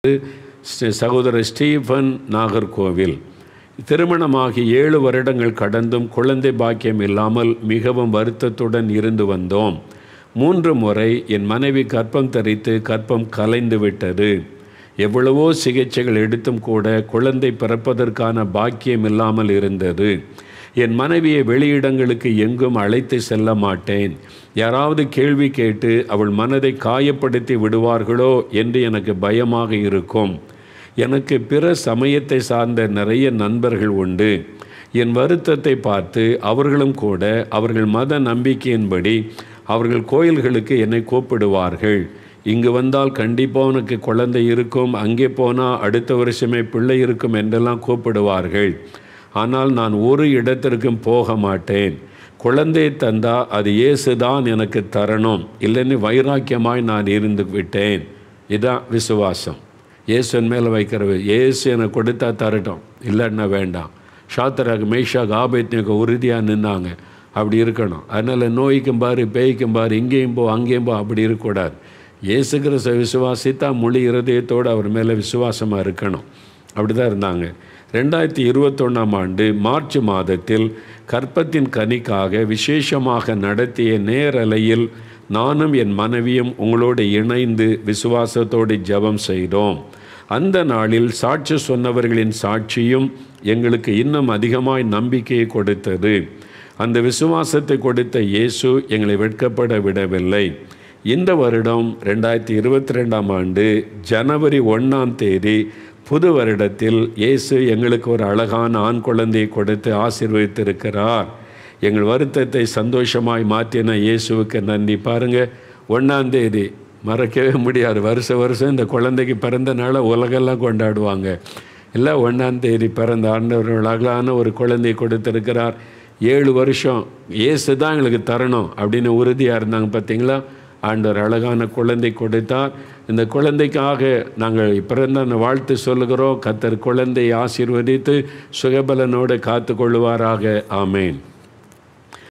ஸ்ரீ- சகோதரர் ஸ்டீஃபன் நாகர்கோவில் திருமணமாகி ஏழு வருடங்கள் கடந்தும் குழந்தை பாக்கியம் இல்லாமல் மிகவும் வருத்தத்துடன் இருந்து வந்தோம் மூன்று முறை என் மனைவி கற்பம் தரித்து கற்பம் கலைந்து விட்டது எவ்வளவோ சிகிச்சைகள் எடுத்தும் கூட குழந்தை பிறப்பதற்கான பாக்கியம் இல்லாமல் இருந்தது என் மனைவியை வெளியிடங்களுக்கு எங்கும் அழைத்து செல்ல மாட்டேன் யாராவது கேள்வி கேட்டு அவள் மனதை காயப்படுத்தி விடுவார்களோ என்று எனக்கு பயமாக இருக்கும் எனக்கு பிற சமயத்தை சார்ந்த நிறைய நண்பர்கள் உண்டு என் வருத்தத்தை பார்த்து அவர்களும் கூட அவர்கள் மத நம்பிக்கையின்படி அவர்கள் கோயில்களுக்கு என்னை கூப்பிடுவார்கள் இங்கு வந்தால் கண்டிப்பாக உனக்கு குழந்தை இருக்கும் அங்கே போனால் அடுத்த வருஷமே பிள்ளை இருக்கும் என்றெல்லாம் கூப்பிடுவார்கள் ஆனால் நான் ஒரு இடத்திற்கும் போக மாட்டேன் குழந்தை தந்தா அது இயேசு தான் எனக்கு தரணும் இல்லைன்னு வைராக்கியமாய் நான் இருந்து விட்டேன் இதான் விசுவாசம் இயேசுன் மேலே வைக்கிற இயேசு எனக்கு கொடுத்தா தரட்டும் இல்லைன்னா வேண்டாம் ஷாத்தராக மேஷாக் ஆபேத்னிக்கு உறுதியாக நின்னாங்க அப்படி இருக்கணும் அதனால் நோய்க்கும் பாரு பேய்க்கும் பாரு இங்கேயும் போ அங்கேயும் போ அப்படி இருக்கக்கூடாது இயேசு கிறிஸ்த விசுவாசித்தா முழு இருதயத்தோடு அவர் மேலே விசுவாசமாக இருக்கணும் அப்படி தான் இருந்தாங்க ரெண்டாயிரத்தி இருபத்தொன்னாம் ஆண்டு மார்ச் மாதத்தில் கற்பத்தின் கனிக்காக விசேஷமாக நடத்திய நேரலையில் நானும் என் மனைவியும் உங்களோடு இணைந்து விசுவாசத்தோடு ஜெபம் செய்தோம் அந்த நாளில் சாட்சி சொன்னவர்களின் சாட்சியும் எங்களுக்கு இன்னும் அதிகமாய் நம்பிக்கையை கொடுத்தது அந்த விசுவாசத்தை கொடுத்த இயேசு எங்களை வெட்கப்பட விடவில்லை இந்த வருடம் ரெண்டாயிரத்தி இருபத்தி ரெண்டாம் ஆண்டு ஜனவரி ஒன்றாம் தேதி புது வருடத்தில் இயேசு எங்களுக்கு ஒரு அழகான ஆண் குழந்தையை கொடுத்து ஆசீர்வதித்திருக்கிறார் எங்கள் வருத்தத்தை சந்தோஷமாய் மாற்றின இயேசுவுக்கு நன்றி பாருங்க ஒன்றாம் தேதி மறக்கவே முடியாது வருஷ வருஷம் இந்த குழந்தைக்கு பிறந்த நாளை உலகெல்லாம் கொண்டாடுவாங்க இல்லை ஒன்றாம் தேதி பிறந்த ஆண்டவர் அழகான ஒரு குழந்தையை கொடுத்திருக்கிறார் ஏழு வருஷம் இயேசு தான் எங்களுக்கு தரணும் அப்படின்னு உறுதியாக இருந்தாங்க பார்த்தீங்களா ஆண்டவர் அழகான குழந்தை கொடுத்தார் இந்த குழந்தைக்காக நாங்கள் பிறந்த வாழ்த்து சொல்லுகிறோம் கத்தர் குழந்தையை ஆசீர்வதித்து சுகபலனோடு காத்து கொள்ளுவாராக ஆமேன்